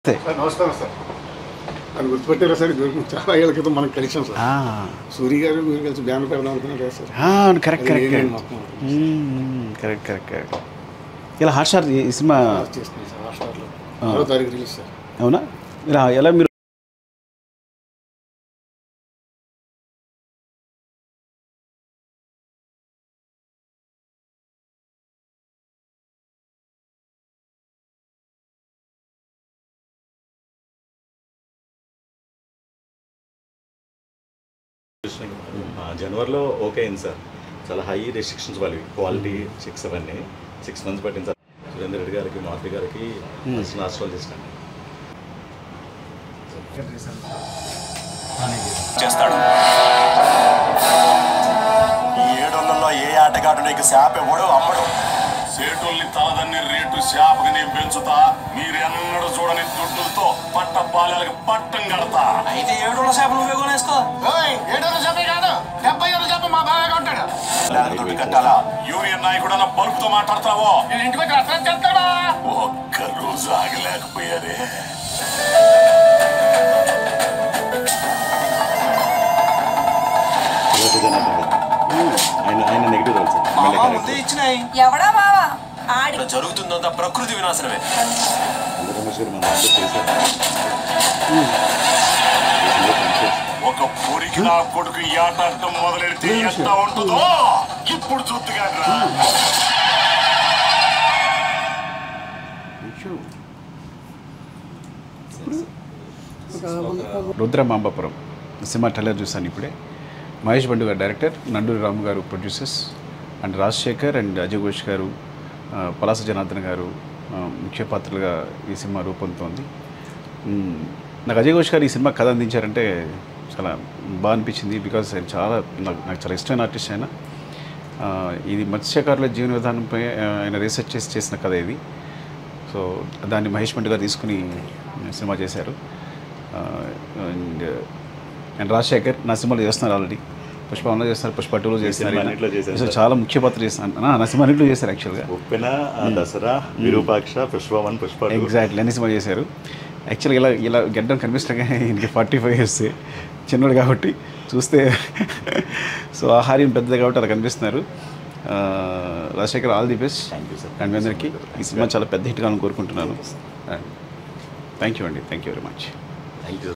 నమస్తే సార్ నమస్కారం సార్ అది గుర్తుపెట్టారా సార్ ఇది చాలా ఏళ్ళ క్రితం మనకు కలిసాం సార్ ఆ, సూర్య గారు మీరు కలిసి బ్యాన్ పెడదాం అనుకున్నారు కదా సార్ ఆ, అవును కరెక్ట్ అది కరెక్ట్ నేనే కరెక్ట్ మొత్తం మ్మ్, కరెక్ట్ కరెక్ట్ కరెక్ట్ ఇలా హాట్ స్టార్ ఈ సినిమా చేస్తున్నాం సార్ హాట్స్టార్లో మరో తారీఖు రిలీజ్ సార్ అవునా ఇలా ఎలా మీరు ఆ, జనవరిలో ఓకే అయింది సార్ చాలా హై రెస్ట్రిక్షన్స్ వాళ్ళవి క్వాలిటీ సిక్స్ అవన్నీ సిక్స్ మంత్స్ పట్టింది సార్ సురేందర్ రెడ్డి గారికి మారుతి గారికి ఆస్ట్రాల్ చేసినాను చేస్తాడు ఈ ఏడోళ్ళలో ఏ ఆటగాడు నీకు శాప ఇవ్వడు అమ్మడు సేటోల్ని తలదన్ని రేటు శాపకి నేను పెంచుతా మీరెన్నడూ చూడని దుడ్డులతో పట్ట పాలకి పట్టం కడతా అయితే ఏడు చేప నువ్వే కొనేసుకో దాని దుడ్డు కట్టాలా యూనియన్ నాయకుడన్న బల్బుతో మాట్లాడతావో ఒక్క రోజు ఆగలేకపోయారే శివాజీ జనార్దన్ గారు ఆయన ఆయన నెగిటివ్ రోల్ సార్ ఎమ్మెల్యే ముందే క్యారెక్టర్ ఇచ్చినాయి ఎవడా మావా ఆడి ఇక్కడ జరుగుతుందంతా ప్రకృతి వినాశనమే అందరూ రమేష్ గారు మన ఆఫీస్ చేశారు దేశంలో పనిచేస్తారు. ఒక పొరికి నా కొడుకు ఈ ఆట ఆడటం మొదలెడితే ఎంత ఉంటుందో ఇప్పుడు చూద్దుగా రుద్రమాంబపురం సినిమా ట్రైలర్ చూశాను ఇప్పుడే మహేష్ బండు గారు director Nanduri Ramu garu producers and Rajasekhar and Ajay Ghosh garu ఆ, పలాస జనార్దన్ గారు ఆ, ముఖ్య పాత్రలుగా ఈ సినిమా రూపొందుతోంది మ్, నాకు అజయ్ ఘోష్ గారు ఈ సినిమా కథ అందించారంటే చాలా బాగా అనిపించింది బికాస్ ఆయన చాలా నాకు నాకు చాలా ఇష్టమైన ఆర్టిస్ట్ ఆయన ఆ, ఇది మత్స్యకారుల జీవన విధానంపై ఆ, ఆయన రీసెర్చ్ చేసి చేసిన కథ ఇది సో దాన్ని మహేష్ మండ్ గారు తీసుకుని సినిమా చేశారు అండ్ అండ్ రాజశేఖర్ నా సినిమాలో చేస్తున్నారు ఆల్రెడీ పుష్ప వన్లో చేస్తున్నారు పుష్ప టూలో చేస్తున్నారు సినిమా అన్నిట్లో చేశారు సో సార్. చాలా ముఖ్య పాత్ర చేస్తున్నారు నా- నా సినిమా అన్నింటిలో చేశారు యాక్చువల్గా ఉప్పెన ఆ, Dasara Virupaksha Pushpa one Pushpa two exactly అన్ని సినిమా చేశారు యాక్చువల్గా ఇలా ఇలా గడ్డం కనిపిస్తుండగా ఈయనకి ఫార్టీ ఫైవ్ ఇయర్స్ చిన్నోడు కాబట్టి చూస్తే సో ఆహార్యం పెద్దది కాబట్టి అలా కనిపిస్తున్నారు ఆ, Rajasekhar all the best Thank you, sir. And మీ అందరికీ ఈ సినిమా చాలా పెద్ద హిట్ కావాలని కోరుకుంటున్నాను థ్యాంక్ యూ అండి thank you very much thank you